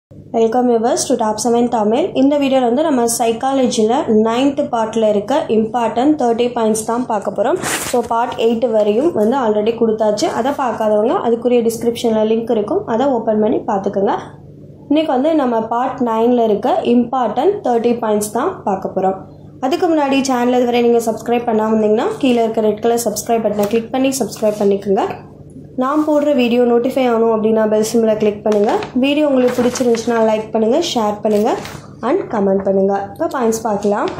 welcome yours to top seven Tamil இந்த வீடியோவில் வந்து நம்ம சைக்காலஜியில் நைன்த்து பார்ட்டில் இருக்க இம்பார்ட்டன்ட் தேர்ட்டி பாயிண்ட்ஸ் தான் பார்க்க போகிறோம் ஸோ பார்ட் எயிட் வரையும் வந்து ஆல்ரெடி கொடுத்தாச்சு அதை பார்க்காதவங்க அதுக்குரிய டிஸ்கிரிப்ஷனில் லிங்க் இருக்கும் அதை ஓப்பன் பண்ணி பார்த்துக்கோங்க இன்றைக்கி வந்து நம்ம பார்ட் நைனில் இருக்க இம்பார்ட்டன்ட் தேர்ட்டி பாயிண்ட்ஸ் தான் பார்க்க போகிறோம் அதுக்கு முன்னாடி சேனல் இதுவரை நீங்கள் சப்ஸ்கிரைப் பண்ணாமல் இருந்தீங்கன்னா கீழே இருக்க ரெட் கலர் சப்ஸ்கிரைப் பட்டனை கிளிக் பண்ணி சப்ஸ்கிரைப் பண்ணிக்கோங்க நான் போடுற வீடியோ நோட்டிஃபை ஆகணும் அப்படின்னா பெல் சிம்மில் கிளிக் பண்ணுங்கள் வீடியோ உங்களுக்கு பிடிச்சிருந்துச்சுன்னா லைக் பண்ணுங்கள் ஷேர் பண்ணுங்கள் அண்ட் கமெண்ட் பண்ணுங்கள் இப்போ பாயிண்ட்ஸ் பார்க்கலாம்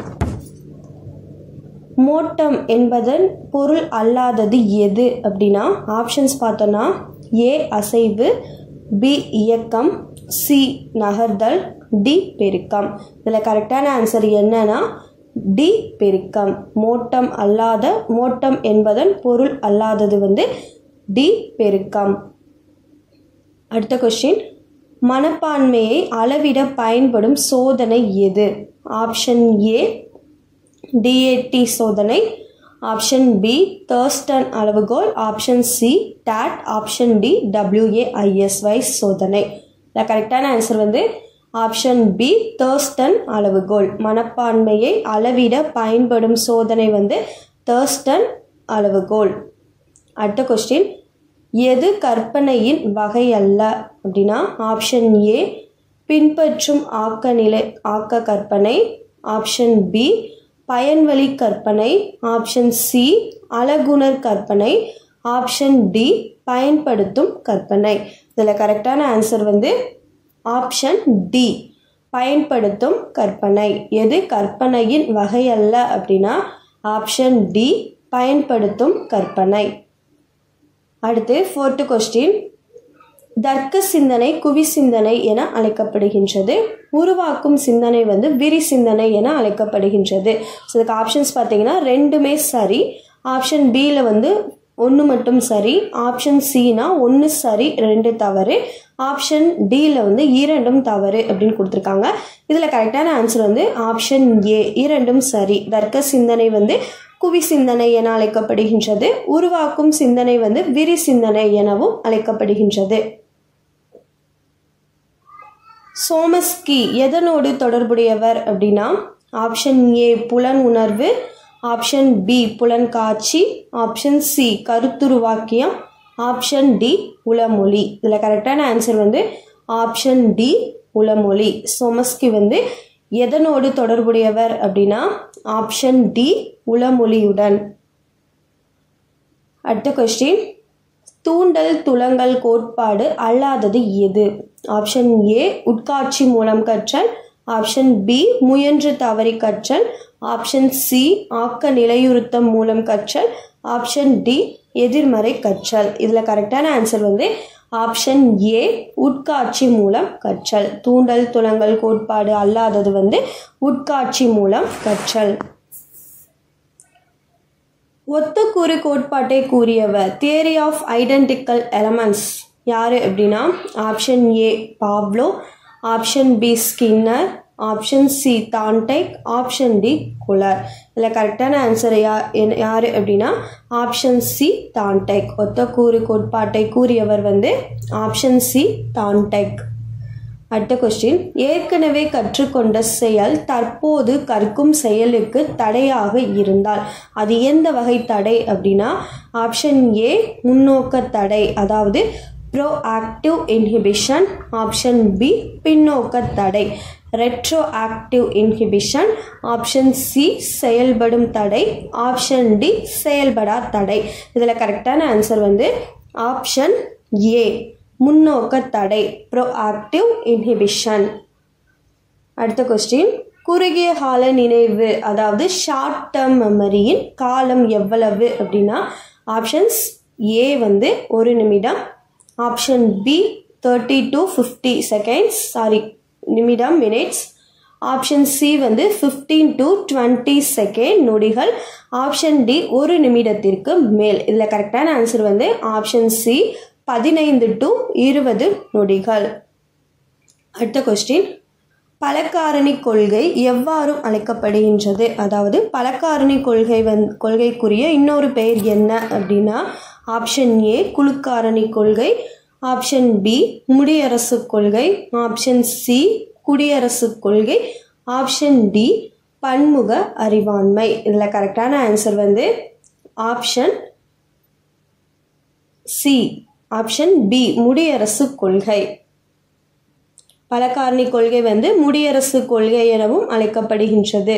மோட்டம் என்பதன் பொருள் அல்லாதது எது அப்படின்னா ஆப்ஷன்ஸ் பார்த்தோன்னா ஏ அசைவு பி இயக்கம் சி நகர்தல் டி பெருக்கம் இதில் கரெக்டான ஆன்சர் என்னன்னா டி பெருக்கம் மோட்டம் அல்லாத மோட்டம் என்பதன் பொருள் அல்லாதது வந்து டி பெருக்கம் அடுத்த கொஸ்டின் மனப்பான்மையை அளவிட பயன்படும் சோதனை எது ஆப்ஷன் ஏ டிஏடி சோதனை ஆப்ஷன் பி தர்ஸ்டன் அளவுகோல் option C DAT option D WAISY சோதனை இல்லை கரெக்டான ஆன்சர் வந்து ஆப்ஷன் பி தர்ஸ்டன் அளவுகோல் மனப்பான்மையை அளவிட பயன்படும் சோதனை வந்து தர்ஸ்டன் அளவுகோல் அடுத்த கொஸ்டின் எது கற்பனையின் வகை அல்ல அப்படின்னா ஆப்ஷன் ஏ பின்பற்றும் ஆக்க நிலை ஆக்க கற்பனை ஆப்ஷன் பி பயன்வழி கற்பனை ஆப்ஷன் சி அழகுணர் கற்பனை ஆப்ஷன் டி பயன்படுத்தும் கற்பனை இதில் கரெக்டான ஆன்சர் வந்து ஆப்ஷன் டி பயன்படுத்தும் கற்பனை எது கற்பனையின் வகை அல்ல அப்படின்னா ஆப்ஷன் டி பயன்படுத்தும் கற்பனை அடுத்து ஃபோர்த்து கொஸ்டின் தர்க்க சிந்தனை குவி சிந்தனை என அழைக்கப்படுகின்றது உருவாக்கும் சிந்தனை வந்து விரி சிந்தனை என அழைக்கப்படுகின்றது ஸோ இதுக்கு ஆப்ஷன்ஸ் பார்த்தீங்கன்னா ரெண்டுமே சரி ஆப்ஷன் பியில் வந்து ஒன்று மட்டும் சரி ஆப்ஷன் சினா ஒன்று சரி ரெண்டு தவறு ஆப்ஷன் டியில் வந்து இரண்டும் தவறு அப்படின்னு கொடுத்துருக்காங்க இதில் கரெக்டான ஆன்சர் வந்து ஆப்ஷன் ஏ இரண்டும் சரி தர்க்க சிந்தனை வந்து குவி சிந்தனை என அழைக்கப்படுகின்றது உருவாக்கும் சிந்தனை வந்து விரி சிந்தனை எனவும் அழைக்கப்படுகின்றது சோமஸ்கி எதனோடு தொடர்புடையவர் அப்படின்னா ஆப்ஷன் ஏ புலன் உணர்வு ஆப்ஷன் பி புலன் காட்சி ஆப்ஷன் சி கருத்துருவாக்கியம் ஆப்ஷன் டி உளமொழி இதில் கரெக்டான ஆன்சர் வந்து ஆப்ஷன் டி உளமொழி சோமஸ்கி வந்து எதனோடு தொடர்புடையவர் அப்படின்னா ஆப்ஷன் டி உளமொழியுடன் அடுத்த கொஸ்டின் தூண்டல் துலங்கல் கோட்பாடு அல்லாதது எது ஆப்ஷன் ஏ உட்காட்சி மூலம் கற்றல் ஆப்ஷன் பி முயன்று தவறி கற்றல் ஆப்ஷன் சி ஆக்க நிலையுறுத்தம் மூலம் கற்றல் ஆப்ஷன் டி எதிர்மறை கற்றல் இதில் கரெக்டான ஆன்சர் வந்து ஆப்ஷன் ஏ உட்காட்சி மூலம் கற்றல் தூண்டல் துலங்கல் கோட்பாடு அல்லாதது வந்து உட்காட்சி மூலம் கற்றல் ஒத்தக்கூறு கோட்பாட்டை கூறியவர் தியரி ஆஃப் ஐடென்டிக்கல் எலமெண்ட்ஸ் யார் அப்படின்னா option A Pavlov option B Skinner option C Thorndike option D Kohler இதில் கரெக்டான ஆன்சர் யா யார் அப்படின்னா ஆப்ஷன் சி தான்டெக் ஒத்தக்கூறு கோட்பாட்டை கூறியவர் வந்து ஆப்ஷன் சி தான்டெக் அடுத்த கொஸ்டின் ஏற்கனவே கற்றுக்கொண்ட செயல் தற்போது கற்கும் செயலுக்கு தடையாக இருந்தால் அது எந்த வகை தடை அப்படின்னா ஆப்ஷன் ஏ முன்னோக்க தடை அதாவது proactive inhibition option B பின்னோக்க தடை retroactive inhibition option C செயல்படும் தடை ஆப்ஷன் டி செயல்படா தடை இதில் கரெக்டான ஆன்சர் வந்து ஆப்ஷன் ஏ முன்னோக்க தடை ப்ரோ ஆக்டிவ் இன்ஹிபிஷன் அடுத்த கொஸ்டின் குறுகிய கால நினைவு அதாவது ஷார்ட் டேர்ம் மெமரியின் காலம் எவ்வளவு அப்படின்னா ஆப்ஷன்ஸ் ஏ வந்து ஒரு நிமிடம் option B thirty to fifty seconds sorry நிமிடம் மினிட்ஸ் ஆப்ஷன் சி வந்து ஃபிஃப்டீன் டு டுவெண்ட்டி செகண்ட் நொடிகள் ஆப்ஷன் டி ஒரு நிமிடத்திற்கு மேல் இதில் கரெக்டான ஆன்சர் வந்து ஆப்ஷன் சி பதினைந்து டு இருபது நொடிகள் அடுத்த கொஸ்டின் பலகாரணி கொள்கை எவ்வாறு அழைக்கப்படுகின்றது அதாவது பலகாரணி கொள்கை வந் கொள்கைக்குரிய இன்னொரு பெயர் என்ன அப்படின்னா ஆப்ஷன் ஏ குழுக்காரணி கொள்கை ஆப்ஷன் பி முடியரசு கொள்கை ஆப்ஷன் சி குடியரசு கொள்கை ஆப்ஷன் டி பன்முக அறிவாண்மை இதில் கரெக்டான ஆன்சர் வந்து ஆப்ஷன் சி ஆப்ஷன் பி முடியரசு கொள்கை பலகாரணி கொள்கை வந்து முடியரசு கொள்கை எனவும் அழைக்கப்படுகின்றது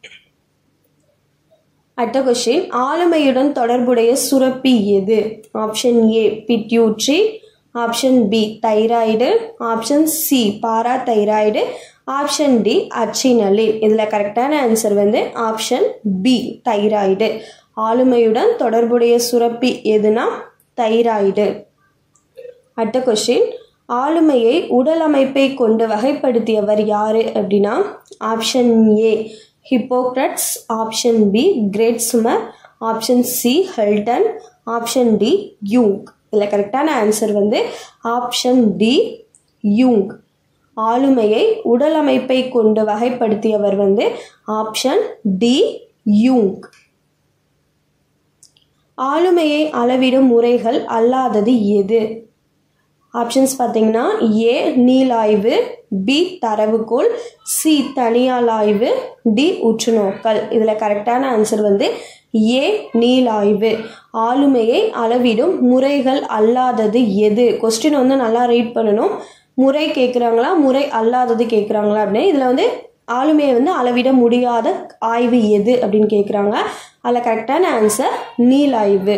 அடுத்த கொஸ்டின் ஆளுமையுடன் தொடர்புடைய சுரப்பி எது option A pituitary option B thyroid option C parathyroid option D adrenaline இதில் கரெக்டான ஆன்சர் வந்து ஆப்ஷன் பி தைராய்டு ஆளுமையுடன் தொடர்புடைய சுரப்பி எதுனா தைராய்டு அடுத்த கொஸ்டின் ஆளுமையை உடல் அமைப்பை கொண்டு வகைப்படுத்தியவர் யாரு அப்படின்னா option A Hippocrates option B Kretschmer option C Sheldon option D யூங் இதில் கரெக்டான ஆன்சர் வந்து ஆப்ஷன் டி யூங் ஆளுமையை உடல் அமைப்பை கொண்டு வகைப்படுத்தியவர் வந்து ஆப்ஷன் டி யூங் ஆளுமையை அளவிடும் முறைகள் அல்லாதது எது ஆப்ஷன்ஸ் பார்த்தீங்கன்னா ஏ நீலாய்வு பி தரவுகோல் சி தனியால் ஆய்வு டி உற்றுநோக்கல் இதில் கரெக்டான ஆன்சர் வந்து ஏ நீலாய்வு ஆளுமையை அளவிடும் முறைகள் அல்லாதது எது கொஸ்டின் வந்து நல்லா ரீட் பண்ணணும் முறை கேட்குறாங்களா முறை அல்லாதது கேட்குறாங்களா அப்படின்னு இதில் வந்து ஆளுமையை வந்து அளவிட முடியாத ஆய்வு எது அப்படின்னு கேட்குறாங்க அதில் கரெக்டான ஆன்சர் நீலாய்வு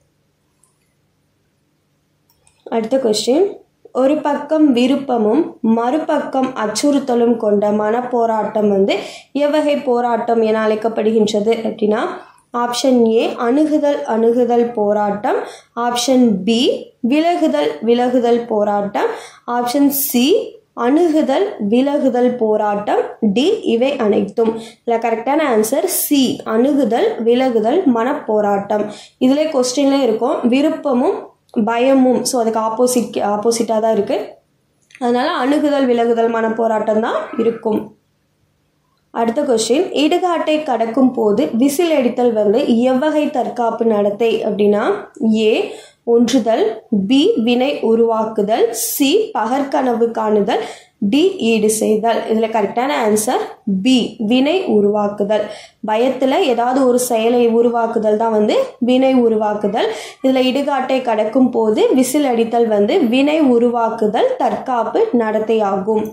அடுத்த கொஸ்டின் ஒரு பக்கம் விருப்பமும் மறுபக்கம் அச்சுறுத்தலும் கொண்ட மனப்போராட்டம் வந்து எவ்வகை போராட்டம் என அழைக்கப்படுகின்றது அப்படின்னா ஆப்ஷன் ஏ அணுகுதல் அணுகுதல் போராட்டம் ஆப்ஷன் பி விலகுதல் விலகுதல் போராட்டம் ஆப்ஷன் சி அணுகுதல் விலகுதல் போராட்டம் டி இவை அனைத்தும் இல்லை கரெக்டான ஆன்சர் சி அணுகுதல் விலகுதல் மனப்போராட்டம் இதில் கொஸ்டின்ல இருக்கும் விருப்பமும் பயமும் ஸோ அதுக்கு ஆப்போசிட் ஆப்போசிட்டாக தான் இருக்குது அதனால் அணுகுதல் விலகுதல் மனப்போராட்டம் தான் இருக்கும் அடுத்த கொஸ்டின் இடுகாட்டை கடக்கும் போது விசில் அடித்தல் வந்து எவ்வகை தற்காப்பு நடத்தை அப்படின்னா ஏ ஒன்றுதல் பி வினை உருவாக்குதல் சி பகற்கனவு காணுதல் டி ஈடு செய்தல் இதில் கரெக்டான ஆன்சர் பி வினை உருவாக்குதல் பயத்தில் ஏதாவது ஒரு செயலை உருவாக்குதல் தான் வந்து வினை உருவாக்குதல் இதில் இடுகாட்டை கடக்கும் போது விசில் அடித்தல் வந்து வினை உருவாக்குதல் தற்காப்பு நடத்தையாகும்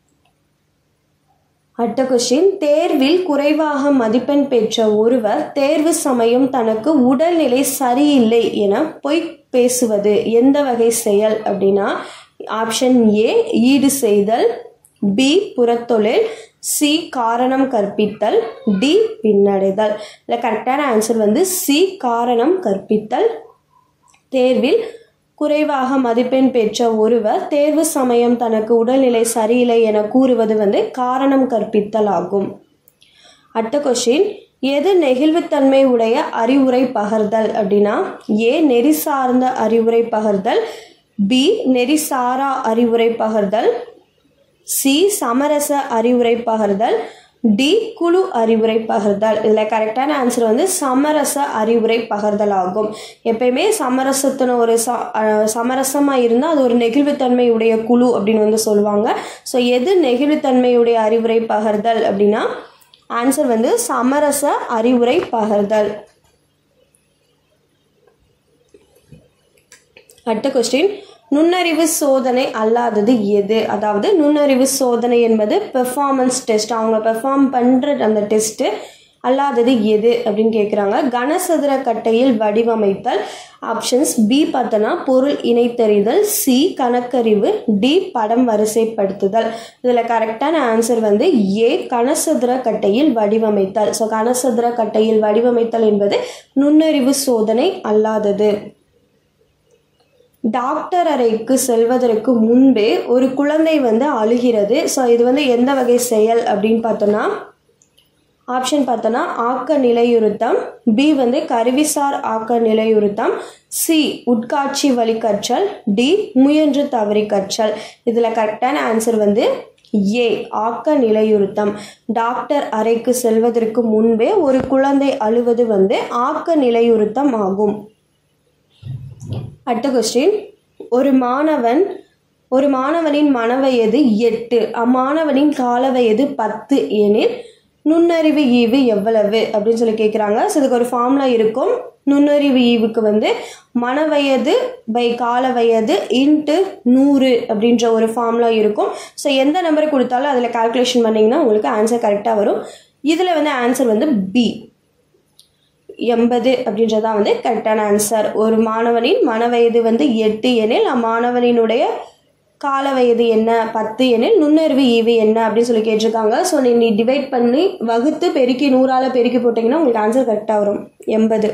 அடுத்த கொஸ்டின் தேர்வில் குறைவாக மதிப்பெண் பெற்ற ஒருவர் தேர்வு சமயம் தனக்கு உடல்நிலை சரியில்லை என பொய் பேசுவது எந்த வகை செயல் அப்படின்னா ஆப்ஷன் ஏ ஈடு செய்தல் பி புறத்தொழில் சி காரணம் கற்பித்தல் டி பின்னடைதல் இல்லை கரெக்டான ஆன்சர் வந்து சி காரணம் கற்பித்தல் தேர்வில் குறைவாக மதிப்பெண் பெற்ற ஒருவர் தேர்வு சமயம் தனக்கு உடல்நிலை சரியில்லை என கூறுவது வந்து காரணம் கற்பித்தல் ஆகும் அடுத்த கொஷின் எது நெகிழ்வுத்தன்மை உடைய அறிவுரை பகர்தல் அப்படின்னா ஏ நெறி சார்ந்த அறிவுரை பகர்தல் பி நெறி சாரா அறிவுரை பகர்தல் சி சமரச அறிவுரை பகர்தல் டி குழு அறிவுரை பகர்தல் இதில் கரெக்டான ஆன்சர் வந்து சமரச அறிவுரை பகர்தல் ஆகும் எப்பயுமே சமரசத்தின ஒரு ச சமரசமாக இருந்தால் அது ஒரு நெகிழ்வுத்தன்மை உடைய குழு அப்படின்னு வந்து சொல்லுவாங்க ஸோ எது நெகிழ்வுத்தன்மையுடைய அறிவுரை பகர்தல் அப்படின்னா ஆன்சர் வந்து சமரச அறிவுரை பகர்தல் அடுத்த கொஸ்டின் நுண்ணறிவு சோதனை அல்லாதது எது அதாவது நுண்ணறிவு சோதனை என்பது பெர்ஃபார்மன்ஸ் டெஸ்ட் அவங்க பெர்ஃபார்ம் பண்ணுற அந்த டெஸ்ட்டு அல்லாதது எது அப்படின்னு கேட்குறாங்க கனசதுர கட்டையில் வடிவமைத்தல் ஆப்ஷன்ஸ் பி பார்த்தனா பொருள் இணைத்தறிதல் சி கணக்கறிவு டி படம் வரிசைப்படுத்துதல் இதில் கரெக்டான ஆன்சர் வந்து ஏ கனசதுர கட்டையில் வடிவமைத்தல் ஸோ கனசதுர கட்டையில் வடிவமைத்தல் என்பது நுண்ணறிவு சோதனை அல்லாதது டாக்டர் அறைக்கு செல்வதற்கு முன்பே ஒரு குழந்தை வந்து அழுகிறது ஸோ இது வந்து எந்த வகை செயல் அப்படின்னு பார்த்தோன்னா ஆப்ஷன் பார்த்தோன்னா ஆக்க நிலையுறுத்தம் பி வந்து கருவிசார் ஆக்க நிலையுறுத்தம் சி உட்காட்சி வழி கற்றல் டி முயன்று தவறி கற்றல் இதில் கரெக்டான ஆன்சர் வந்து ஏ ஆக்க நிலையுறுத்தம் டாக்டர் அறைக்கு செல்வதற்கு முன்பே ஒரு குழந்தை அழுவது வந்து ஆக்க நிலையுறுத்தம் ஆகும் அடுத்த கொஸ்டின் ஒரு மாணவன் ஒரு மாணவனின் மனவயது எட்டு அம்மாணவனின் கால வயது பத்து எனில் நுண்ணறிவு ஈவு எவ்வளவு அப்படின்னு சொல்லி கேட்குறாங்க ஸோ இதுக்கு ஒரு ஃபார்முலா இருக்கும் நுண்ணறிவு ஈவுக்கு வந்து மனவயது பை கால வயது இன்ட்டு நூறு அப்படின்ற ஒரு ஃபார்முலா இருக்கும் ஸோ எந்த நம்பரை கொடுத்தாலும் அதில் கால்குலேஷன் பண்ணிங்கன்னா உங்களுக்கு ஆன்சர் கரெக்டாக வரும் இதில் வந்து ஆன்சர் வந்து பி எண்பது அப்படின்றதான் வந்து கரெக்டான ஆன்சர் ஒரு மாணவனின் மனவயது வந்து எட்டு எனில் அம்மாணவனினுடைய கால வயது என்ன பத்து எனில் நுண்ணறிவு ஈவு என்ன அப்படின்னு சொல்லி கேட்டிருக்காங்க ஸோ நீ நீ டிவைட் பண்ணி வகுத்து பெருக்கி நூறால் பெருக்கி போட்டிங்கன்னா உங்களுக்கு ஆன்சர் கரெக்டாக வரும் எண்பது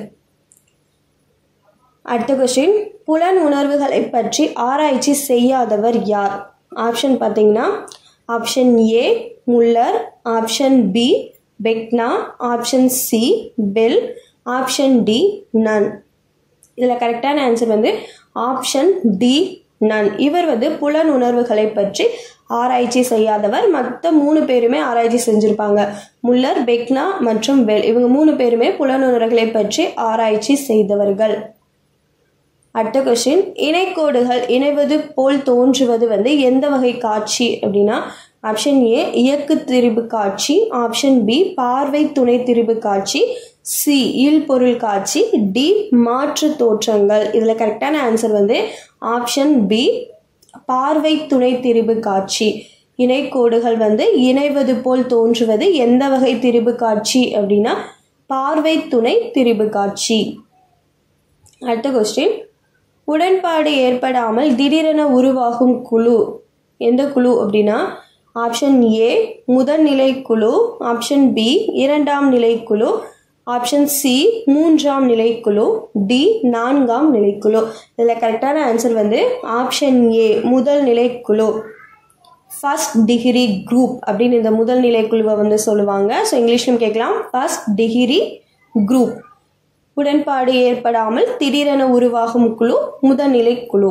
அடுத்த கொஸ்டின் புலன் உணர்வுகளை பற்றி ஆராய்ச்சி செய்யாதவர் யார் ஆப்ஷன் பார்த்தீங்கன்னா option A Muller option B Fechner option C Bell option D none இதில் கரெக்டான ஆன்சர் வந்து ஆப்ஷன் டி நன் இவர் வந்து புலன் உணர்வுகளை பற்றி ஆராய்ச்சி செய்யாதவர் மற்ற மூணு பேருமே ஆராய்ச்சி செஞ்சுருப்பாங்க முல்லர் பெக்னா மற்றும் பெல் இவங்க மூணு பேருமே புலனுணர்வுகளை பற்றி ஆராய்ச்சி செய்தவர்கள் அடுத்த கொஸ்டின் இணைக்கோடுகள் இணைவது போல் தோன்றுவது வந்து எந்த வகை காட்சி அப்படின்னா ஆப்ஷன் ஏ இயக்கு திரிபு காட்சி ஆப்ஷன் பி பார்வை துணை திரிபு காட்சி சி இல்பொருள் காட்சி டி மாற்று தோற்றங்கள் இதில் கரெக்டான ஆன்சர் வந்து ஆப்ஷன் பி பார்வை துணை திரிபு காட்சி இணைக்கோடுகள் வந்து இணைவது போல் தோன்றுவது எந்த வகை திரிபு காட்சி அப்படின்னா பார்வை துணை திரிபு காட்சி அடுத்த கொஸ்டின் உடன்பாடு ஏற்படாமல் திடீரென உருவாகும் குழு எந்த குழு அப்படின்னா ஆப்ஷன் ஏ முதல்நிலை குழு ஆப்ஷன் பி இரண்டாம் நிலை குழு ஆப்ஷன் சி மூன்றாம் நிலைக்குழு டி நான்காம் நிலைக்குழு இதில் கரெக்டான ஆன்சர் வந்து ஆப்ஷன் ஏ முதல் நிலைக்குழு ஃபர்ஸ்ட் டிகிரி குரூப் அப்படின்னு இந்த முதல் நிலைக்குழுவை வந்து சொல்லுவாங்க ஸோ இங்கிலீஷ்லையும் கேட்கலாம் ஃபர்ஸ்ட் டிகிரி குரூப் உடன்பாடு ஏற்படாமல் திடீரென உருவாகும் குழு முதல்நிலை குழு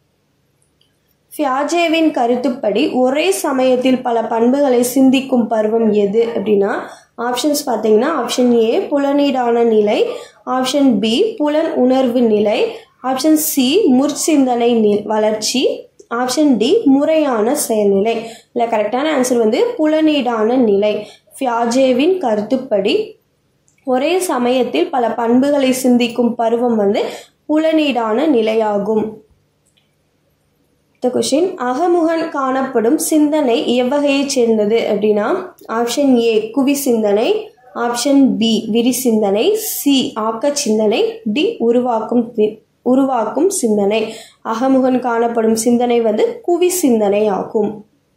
ஃபியாஜேவின் கருத்துப்படி ஒரே சமயத்தில் பல பண்புகளை சிந்திக்கும் பருவம் எது அப்படின்னா ஆப்ஷன்ஸ் பார்த்தீங்கன்னா ஆப்ஷன் ஏ புலனீடான நிலை ஆப்ஷன் பி புலன் உணர்வு நிலை ஆப்ஷன் சி முற்சிந்தனை நி வளர்ச்சி ஆப்ஷன் டி முறையான செயல்நிலை இல்லை கரெக்டான ஆன்சர் வந்து புலனீடான நிலை ஃபியாஜேவின் கருத்துப்படி ஒரே சமயத்தில் பல பண்புகளை சிந்திக்கும் பருவம் வந்து புலனீடான நிலையாகும் அடுத்த கொஷின் அகமுகன் காணப்படும் சிந்தனை எவ்வகையைச் சேர்ந்தது அப்படின்னா ஆப்ஷன் ஏ குவி சிந்தனை ஆப்ஷன் பி விரி சிந்தனை சி ஆக்க சிந்தனை டி உருவாக்கும் உருவாக்கும் சிந்தனை அகமுகன் காணப்படும் சிந்தனை வந்து குவி சிந்தனை ஆகும்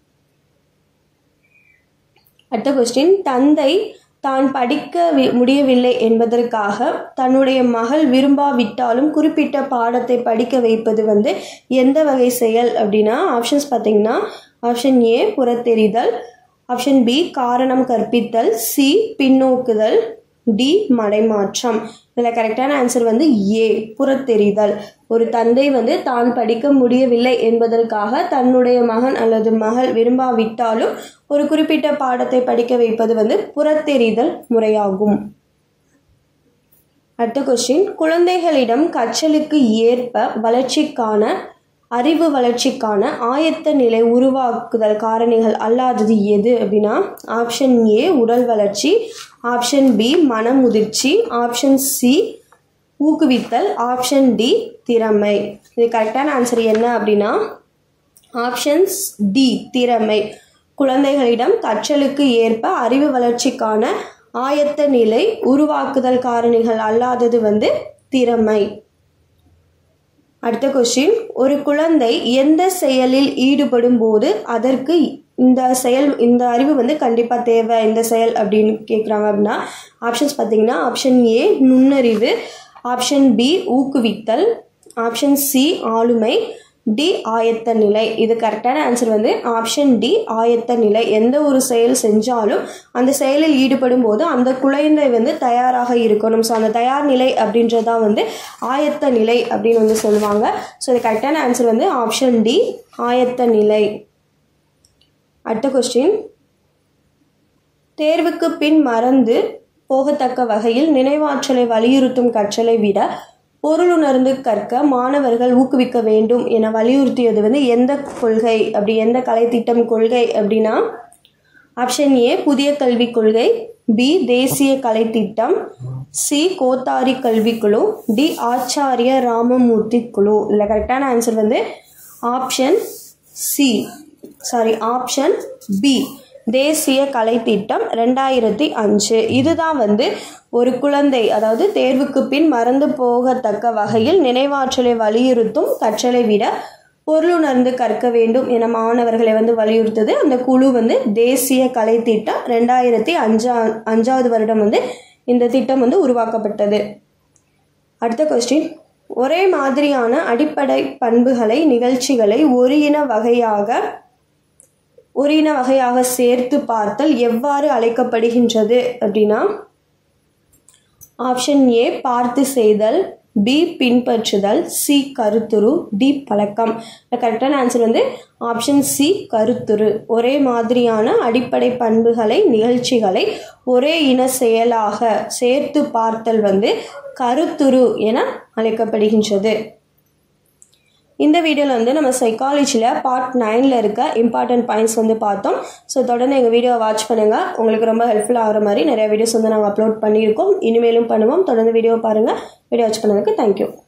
அடுத்த கொஸ்டின் தந்தை தான் படிக்க முடியவில்லை என்பதற்காக தன்னுடைய மகள் விரும்பாவிட்டாலும் குறிப்பிட்ட பாடத்தை படிக்க வைப்பது வந்து எந்த வகை செயல் அப்படின்னா ஆப்ஷன்ஸ் பார்த்தீங்கன்னா ஆப்ஷன் ஏ புறத்தெறிதல் ஆப்ஷன் பி காரணம் கற்பித்தல் சி பின்னோக்குதல் டி மடைமாற்றம் இதில் கரெக்டான ஆன்சர் வந்து ஏ புறத்தெறிதல் ஒரு தந்தை வந்து தான் படிக்க முடியவில்லை என்பதற்காக தன்னுடைய மகன் அல்லது மகள் விரும்பாவிட்டாலும் ஒரு குறிப்பிட்ட பாடத்தை படிக்க வைப்பது வந்து புறத்தெறிதல் முறையாகும் அடுத்த கொஸ்டின் குழந்தைகளிடம் கற்றலுக்கு ஏற்ப வளர்ச்சிக்கான அறிவு வளர்ச்சிக்கான ஆயத்த நிலை உருவாக்குதல் காரணிகள் அல்லாதது எது அப்படின்னா ஆப்ஷன் ஏ உடல் வளர்ச்சி ஆப்ஷன் பி மனமுதிர்ச்சி ஆப்ஷன் சி ஊக்குவித்தல் ஆப்ஷன் டி திறமை இது கரெக்டான ஆன்சர் என்ன அப்படின்னா ஆப்ஷன்ஸ் டி திறமை குழந்தைகளிடம் கற்றலுக்கு ஏற்ப அறிவு வளர்ச்சிக்கான ஆயத்த நிலை உருவாக்குதல் காரணிகள் அல்லாதது வந்து திறமை அடுத்த கொஸ்டின் ஒரு குழந்தை எந்த செயலில் ஈடுபடும் போது அதற்கு இந்த செயல் இந்த அறிவு வந்து கண்டிப்பாக தேவை இந்த செயல் அப்படின்னு கேட்குறாங்க அப்படின்னா ஆப்ஷன்ஸ் பார்த்தீங்கன்னா ஆப்ஷன் ஏ நுண்ணறிவு ஆப்ஷன் பி ஊக்குவித்தல் ஆப்ஷன் சி ஆளுமை டி ஆயத்த நிலை இது கரெக்டான ஆன்சர் வந்து ஆப்ஷன் டி ஆயத்த நிலை எந்த ஒரு செயல் செஞ்சாலும் அந்த செயலில் ஈடுபடும் போது அந்த குழந்தை வந்து தயாராக இருக்கணும் ஸோ அந்த தயார் நிலை அப்படின்றதான் வந்து ஆயத்த நிலை அப்படின்னு வந்து சொல்லுவாங்க ஸோ இது கரெக்டான ஆன்சர் வந்து ஆப்ஷன் டி ஆயத்த நிலை அடுத்த கொஸ்டின் தேர்வுக்கு பின் மறந்து போகத்தக்க வகையில் நினைவாற்றலை வலியுறுத்தும் கற்றலை விட பொருளுணர்ந்து கற்க மாணவர்கள் ஊக்குவிக்க வேண்டும் என வலியுறுத்தியது வந்து எந்த கொள்கை அப்படி எந்த கலைத்திட்டம் கொள்கை அப்படின்னா ஆப்ஷன் ஏ புதிய கல்விக் கொள்கை பி தேசிய கலைத்திட்டம் சி கோத்தாரி கல்விக்குழு டி ஆச்சாரிய ராமமூர்த்தி குழு இல்லை கரெக்டான ஆன்சர் வந்து option C sorry option B தேசிய கலைத்திட்டம் ரெண்டாயிரத்தி அஞ்சு இதுதான் வந்து ஒரு குழந்தை அதாவது தேர்வுக்கு பின் மறந்து போகத்தக்க வகையில் நினைவாற்றலை வலியுறுத்தும் கற்றலை விட பொருளுணர்ந்து கற்க வேண்டும் என மாணவர்களை வந்து வலியுறுத்தது அந்த குழு வந்து தேசிய கலைத்திட்டம் ரெண்டாயிரத்தி அஞ்சா அஞ்சாவது வருடம் வந்து இந்த திட்டம் வந்து உருவாக்கப்பட்டது அடுத்த கொஸ்டின் ஒரே மாதிரியான அடிப்படை பண்புகளை நிகழ்ச்சிகளை ஒரு இன வகையாக ஒரு இன வகையாக சேர்த்து பார்த்தல் எவ்வாறு அழைக்கப்படுகின்றது அப்படின்னா ஆப்ஷன் ஏ பார்த்து செய்தல் பி பின்பற்றுதல் சி கருத்துரு டி பழக்கம் கரெக்டான ஆன்சர் வந்து ஆப்ஷன் சி கருத்துரு ஒரே மாதிரியான அடிப்படை பண்புகளை நிகழ்ச்சிகளை ஒரே இன செயலாக சேர்த்து பார்த்தல் வந்து கருத்துரு என அழைக்கப்படுகின்றது இந்த வீடியோவில் வந்து நம்ம சைக்காலஜியில் பார்ட் நைனில் இருக்க இம்பார்ட்டன்ட் பாயிண்ட்ஸ் வந்து பார்த்தோம் ஸோ தொடர்ந்து எங்கள் வீடியோவை வாட்ச் பண்ணுங்கள் உங்களுக்கு ரொம்ப ஹெல்ப்ஃபுல் ஆகிற மாதிரி நிறைய வீடியோஸ் வந்து நாங்கள் அப்லோட் பண்ணியிருக்கோம் இனிமேலும் பண்ணுவோம் தொடர்ந்து வீடியோ பாருங்கள் வீடியோ வாட்ச் பண்ணதுக்கு தேங்க்யூ